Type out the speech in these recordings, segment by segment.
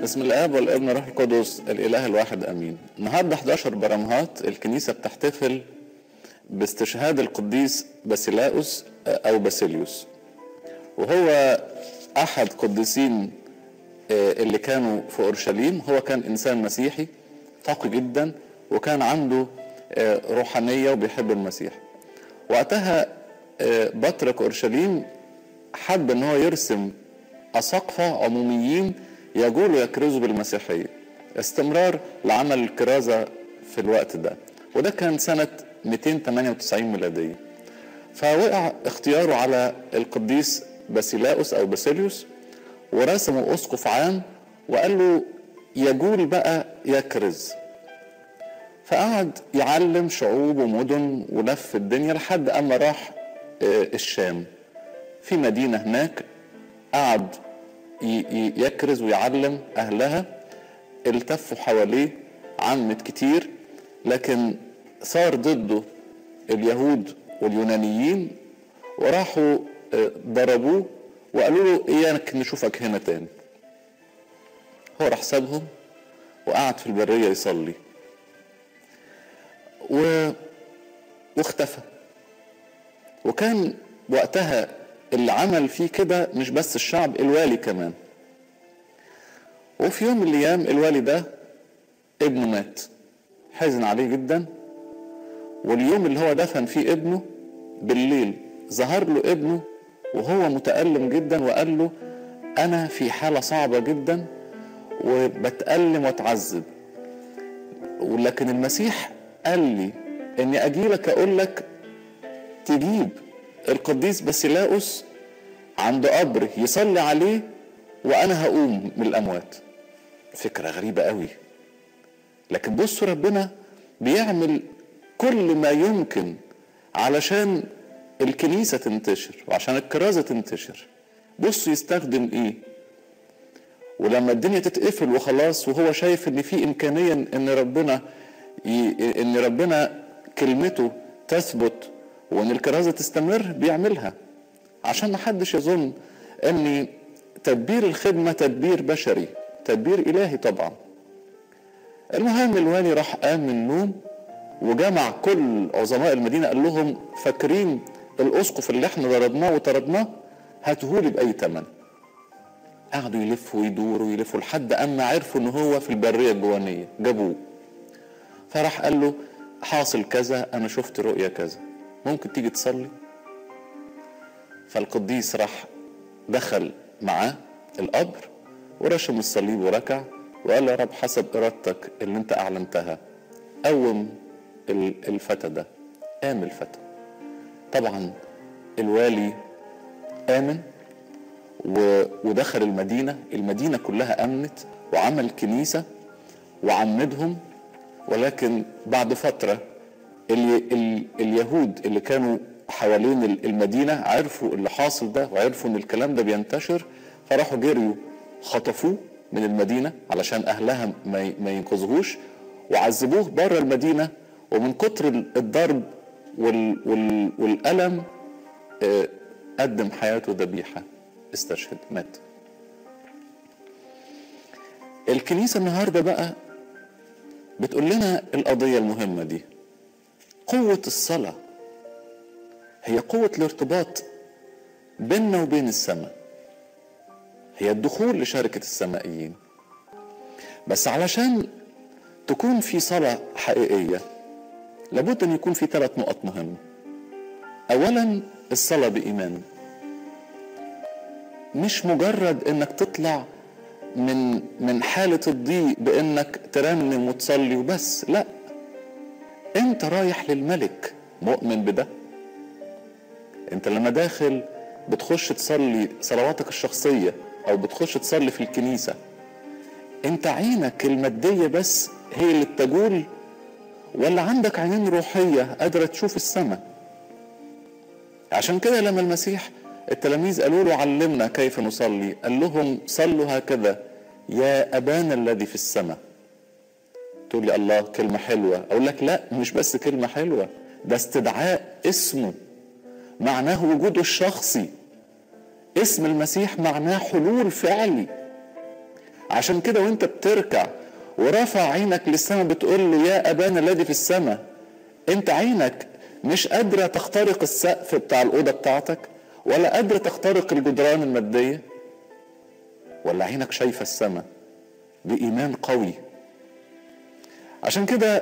بسم الاب والابن والروح القدس الاله الواحد امين النهارده 11 برمهات الكنيسه بتحتفل باستشهاد القديس باسيلاوس او باسيليوس وهو احد قديسين اللي كانوا في اورشليم هو كان انسان مسيحي تقي جدا وكان عنده روحانيه وبيحب المسيح وقتها بطرك اورشليم حب ان هو يرسم اساقفه عموميين يجولوا يكرزوا بالمسيحيه استمرار لعمل الكرازه في الوقت ده وده كان سنه 298 ميلاديه فوقع اختياره على القديس باسيلاوس او باسيليوس ورسمه اسقف عام وقال له يجول بقى يكرز فقعد يعلم شعوب ومدن ولف الدنيا لحد اما راح الشام في مدينه هناك قعد يكرز ويعلم اهلها التفوا حواليه عمت كتير لكن صار ضده اليهود واليونانيين وراحوا ضربوه وقالوا له اياك نشوفك هنا تاني هو راح سابهم وقعد في البرية يصلي و... واختفى وكان وقتها اللي عمل فيه كده مش بس الشعب الوالي كمان وفي يوم من الايام الوالي ده ابنه مات حزن عليه جدا واليوم اللي هو دفن فيه ابنه بالليل ظهر له ابنه وهو متألم جدا وقال له أنا في حالة صعبة جدا وبتألم واتعذب ولكن المسيح قال لي إني أجيلك أقول لك تجيب القديس باسيلاوس عند قبر يصلي عليه وأنا هقوم من الأموات فكرة غريبة قوي لكن بصوا ربنا بيعمل كل ما يمكن علشان الكنيسة تنتشر وعشان الكرازة تنتشر بص يستخدم ايه ولما الدنيا تتقفل وخلاص وهو شايف ان في امكانية ان ربنا ي... ان ربنا كلمته تثبت وان الكرازة تستمر بيعملها عشان ما حدش يظن ان تدبير الخدمة تدبير بشري تدبير الهي طبعا المهم الوالي راح قام من النوم وجمع كل عظماء المدينة قال لهم فاكرين الاسقف اللي احنا ضربناه وطردناه هاتهولي باي ثمن قعدوا يلفوا ويدوروا ويلفوا لحد اما عرفوا ان هو في البريه الجوانيه جابوه فراح قال له حاصل كذا انا شفت رؤيا كذا ممكن تيجي تصلي فالقديس راح دخل معاه القبر ورشم الصليب وركع وقال يا رب حسب ارادتك اللي انت اعلنتها قوم الفتى ده قام الفتى طبعا الوالي آمن ودخل المدينة المدينة كلها أمنت وعمل كنيسة وعمدهم ولكن بعد فترة ال ال اليهود اللي كانوا حوالين المدينة عرفوا اللي حاصل ده وعرفوا ان الكلام ده بينتشر فراحوا جريوا خطفوه من المدينة علشان أهلها ما ينقذوهوش وعذبوه بره المدينة ومن كتر الضرب وال وال والألم قدم حياته ذبيحة استشهد مات الكنيسة النهاردة بقى بتقول لنا القضية المهمة دي قوة الصلاة هي قوة الارتباط بيننا وبين السماء هي الدخول لشركة السمائيين بس علشان تكون في صلاة حقيقية لابد ان يكون في ثلاث نقط مهمه اولا الصلاه بايمان مش مجرد انك تطلع من من حاله الضيق بانك ترنم وتصلي وبس لا انت رايح للملك مؤمن بده انت لما داخل بتخش تصلي صلواتك الشخصيه او بتخش تصلي في الكنيسه انت عينك الماديه بس هي اللي بتجول ولا عندك عينين روحية قادرة تشوف السماء عشان كده لما المسيح التلاميذ قالوا له علمنا كيف نصلي قال لهم صلوا هكذا يا أبانا الذي في السماء تقول لي الله كلمة حلوة أقول لك لا مش بس كلمة حلوة ده استدعاء اسمه معناه وجوده الشخصي اسم المسيح معناه حلول فعلي عشان كده وانت بتركع ورافع عينك للسماء بتقول له يا ابانا الذي في السماء انت عينك مش قادرة تخترق السقف بتاع الأوضة بتاعتك ولا قادرة تخترق الجدران المادية ولا عينك شايفة السماء بإيمان قوي عشان كده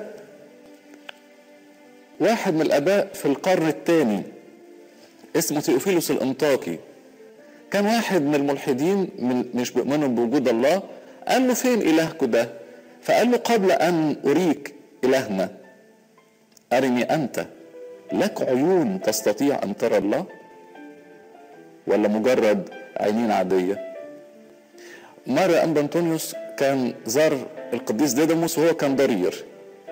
واحد من الآباء في القرن الثاني اسمه تيوفيلوس الأنطاكي كان واحد من الملحدين من مش بيؤمنوا بوجود الله قال له فين إلهكم ده فقال له قبل أن أريك إلهنا أرني أنت لك عيون تستطيع أن ترى الله ولا مجرد عينين عادية مرة أنبا أنطونيوس كان زار القديس ديدموس وهو كان ضرير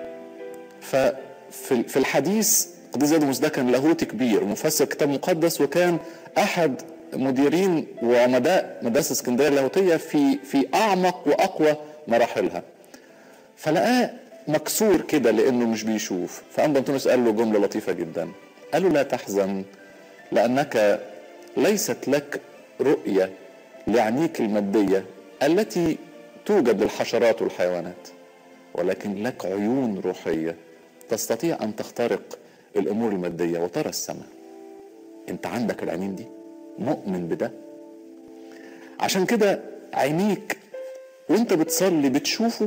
ففي في الحديث القديس ديدموس ده كان لاهوتي كبير مفسر كتاب مقدس وكان أحد مديرين وعمداء مدرسة اسكندرية اللاهوتية في في أعمق وأقوى مراحلها فلقاه مكسور كده لانه مش بيشوف فانبا انطونيوس قال له جمله لطيفه جدا قال له لا تحزن لانك ليست لك رؤيه لعينيك الماديه التي توجد للحشرات والحيوانات ولكن لك عيون روحيه تستطيع ان تخترق الامور الماديه وترى السماء انت عندك العينين دي مؤمن بده عشان كده عينيك وانت بتصلي بتشوفه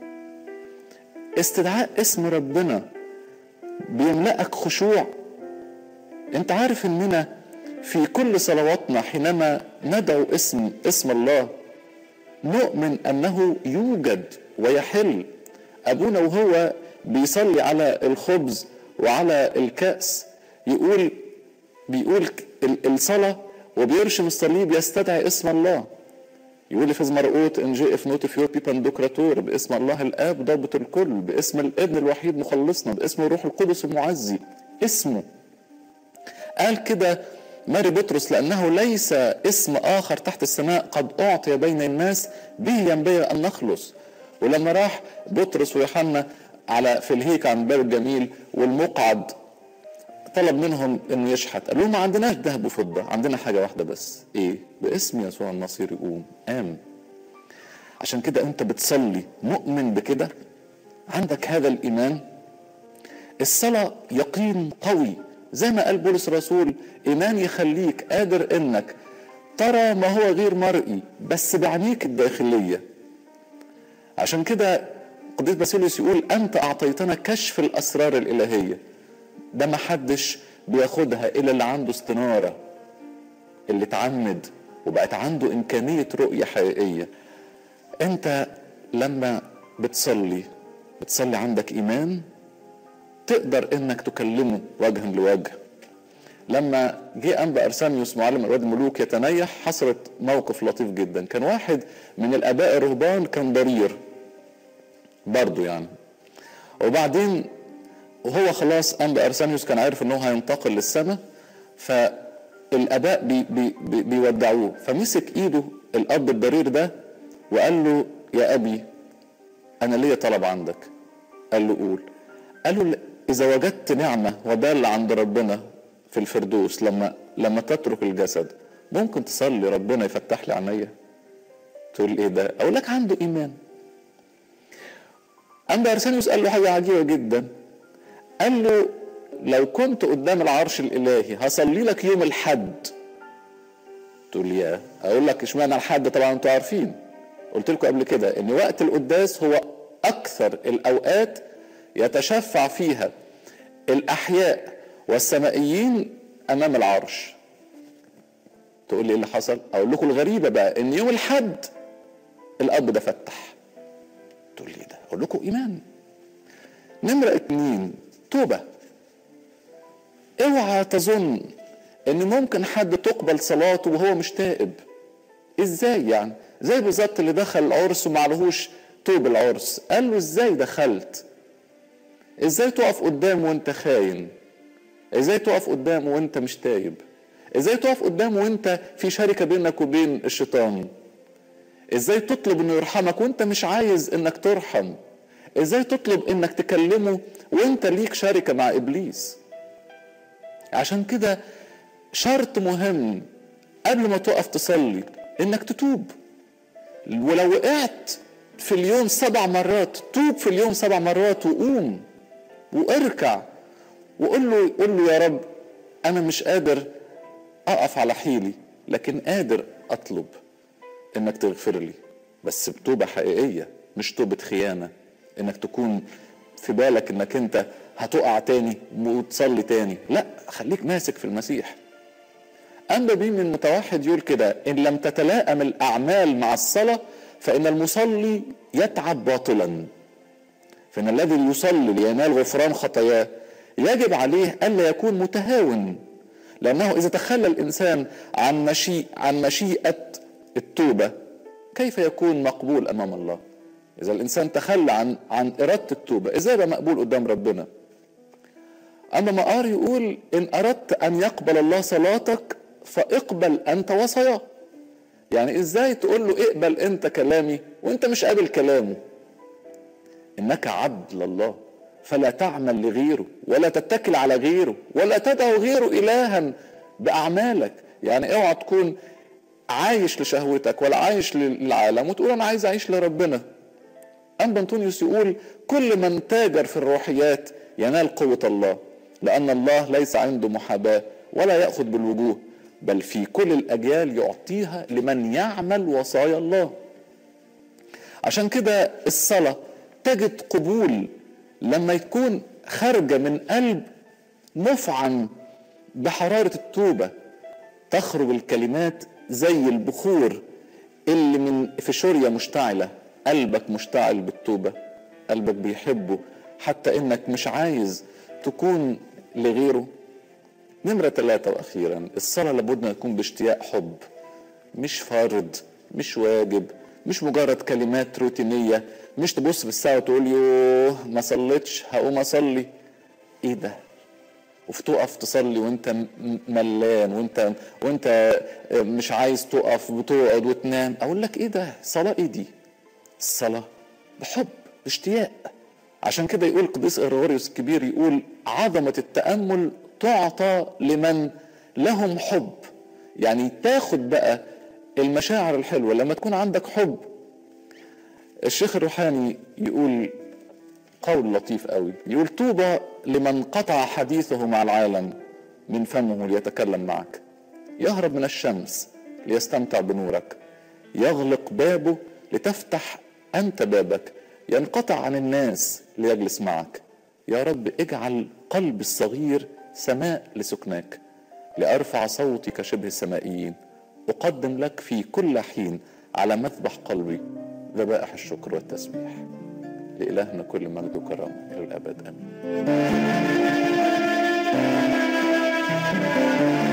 استدعاء اسم ربنا بيملأك خشوع انت عارف اننا في كل صلواتنا حينما ندعو اسم اسم الله نؤمن انه يوجد ويحل ابونا وهو بيصلي على الخبز وعلى الكأس يقول بيقول الصلاة وبيرشم الصليب يستدعي اسم الله يقول في مرقوت ان جاء في نوت فيو بيبان دوكراتور باسم الله الاب ضابط الكل باسم الابن الوحيد مخلصنا باسم الروح القدس المعزي اسمه قال كده ماري بطرس لانه ليس اسم اخر تحت السماء قد اعطي بين الناس به ينبغي ان نخلص ولما راح بطرس ويوحنا على في الهيك عن باب الجميل والمقعد طلب منهم انه يشحت قال لهم ما عندناش ذهب وفضه عندنا حاجه واحده بس ايه باسم يسوع النصير يقوم قام عشان كده انت بتصلي مؤمن بكده عندك هذا الايمان الصلاه يقين قوي زي ما قال بولس الرسول ايمان يخليك قادر انك ترى ما هو غير مرئي بس بعينيك الداخليه عشان كده قديس باسيليوس يقول انت اعطيتنا كشف الاسرار الالهيه ده ما حدش بياخدها الا اللي عنده استناره اللي اتعمد وبقت عنده امكانيه رؤيه حقيقيه انت لما بتصلي بتصلي عندك ايمان تقدر انك تكلمه وجها لوجه لما جه انبا ارسانيوس معلم اولاد الملوك يتنيح حصلت موقف لطيف جدا كان واحد من الاباء الرهبان كان ضرير برضه يعني وبعدين وهو خلاص انبا ارسانيوس كان عارف ان هو هينتقل للسماء فالاباء بي بي بي بيودعوه فمسك ايده الاب الضرير ده وقال له يا ابي انا ليا طلب عندك قال له قول قال له اذا وجدت نعمه وبال عند ربنا في الفردوس لما لما تترك الجسد ممكن تصلي ربنا يفتح لي عينيا تقول ايه ده اقول لك عنده ايمان انبا ارسانيوس قال له حاجه عجيبه جدا قال له لو كنت قدام العرش الالهي هصلي لك يوم الحد تقول لي يا اقول لك اشمعنى الحد طبعا انتوا عارفين قلت لكم قبل كده ان وقت القداس هو اكثر الاوقات يتشفع فيها الاحياء والسمائيين امام العرش تقول لي ايه اللي حصل اقول لكم الغريبه بقى ان يوم الحد الاب ده فتح تقول لي ده اقول لكم ايمان نمرة اتنين توبة اوعى تظن ان ممكن حد تقبل صلاته وهو مش تائب ازاي يعني زي بالظبط اللي دخل العرس ومعلهوش توب العرس قال له ازاي دخلت ازاي تقف قدامه وانت خاين ازاي تقف قدامه وانت مش تايب ازاي تقف قدامه وانت في شركة بينك وبين الشيطان ازاي تطلب انه يرحمك وانت مش عايز انك ترحم ازاي تطلب انك تكلمه وانت ليك شركة مع ابليس عشان كده شرط مهم قبل ما تقف تصلي انك تتوب ولو وقعت في اليوم سبع مرات توب في اليوم سبع مرات وقوم واركع وقول له قول له يا رب انا مش قادر اقف على حيلي لكن قادر اطلب انك تغفر لي بس بتوبه حقيقيه مش توبه خيانه انك تكون في بالك انك انت هتقع تاني وتصلي تاني لا خليك ماسك في المسيح أنبا بيه من متوحد يقول كده إن لم تتلائم الأعمال مع الصلاة فإن المصلي يتعب باطلا فإن الذي يصلي لينال غفران خطاياه يجب عليه ألا يكون متهاون لأنه إذا تخلى الإنسان عن مشيء عن مشيئة التوبة كيف يكون مقبول أمام الله؟ إذا الإنسان تخلى عن عن إرادة التوبة إزاي يبقى مقبول قدام ربنا؟ أما مقار يقول إن أردت أن يقبل الله صلاتك فاقبل أنت وصاياه يعني إزاي تقول له اقبل أنت كلامي وأنت مش قابل كلامه إنك عبد لله فلا تعمل لغيره ولا تتكل على غيره ولا تدعو غيره إلها بأعمالك يعني اوعى تكون عايش لشهوتك ولا عايش للعالم وتقول أنا عايز أعيش لربنا أنبا أنطونيوس يقول كل من تاجر في الروحيات ينال قوة الله لأن الله ليس عنده محاباة ولا يأخذ بالوجوه بل في كل الأجيال يعطيها لمن يعمل وصايا الله عشان كده الصلاة تجد قبول لما يكون خارجة من قلب مفعم بحرارة التوبة تخرج الكلمات زي البخور اللي من في شورية مشتعلة قلبك مشتعل بالتوبة قلبك بيحبه حتى انك مش عايز تكون لغيره نمرة ثلاثة وأخيرا الصلاة لابد أن يكون باشتياق حب مش فرض مش واجب مش مجرد كلمات روتينية مش تبص في الساعة وتقول يوه ما صليتش هقوم أصلي إيه ده وفي تقف تصلي وانت ملان وانت وانت مش عايز تقف وتقعد وتنام اقول لك ايه ده صلاه ايه دي الصلاه بحب باشتياق عشان كده يقول القديس اغريغوريوس الكبير يقول عظمه التامل تعطى لمن لهم حب يعني تاخد بقى المشاعر الحلوة لما تكون عندك حب الشيخ الروحاني يقول قول لطيف قوي يقول طوبى لمن قطع حديثه مع العالم من فمه ليتكلم معك يهرب من الشمس ليستمتع بنورك يغلق بابه لتفتح انت بابك ينقطع عن الناس ليجلس معك يا رب اجعل قلب الصغير سماء لسكناك لأرفع صوتي كشبه السمائيين أقدم لك في كل حين على مذبح قلبي ذبائح الشكر والتسبيح لإلهنا كل مجد وكرامة إلى الأبد آمين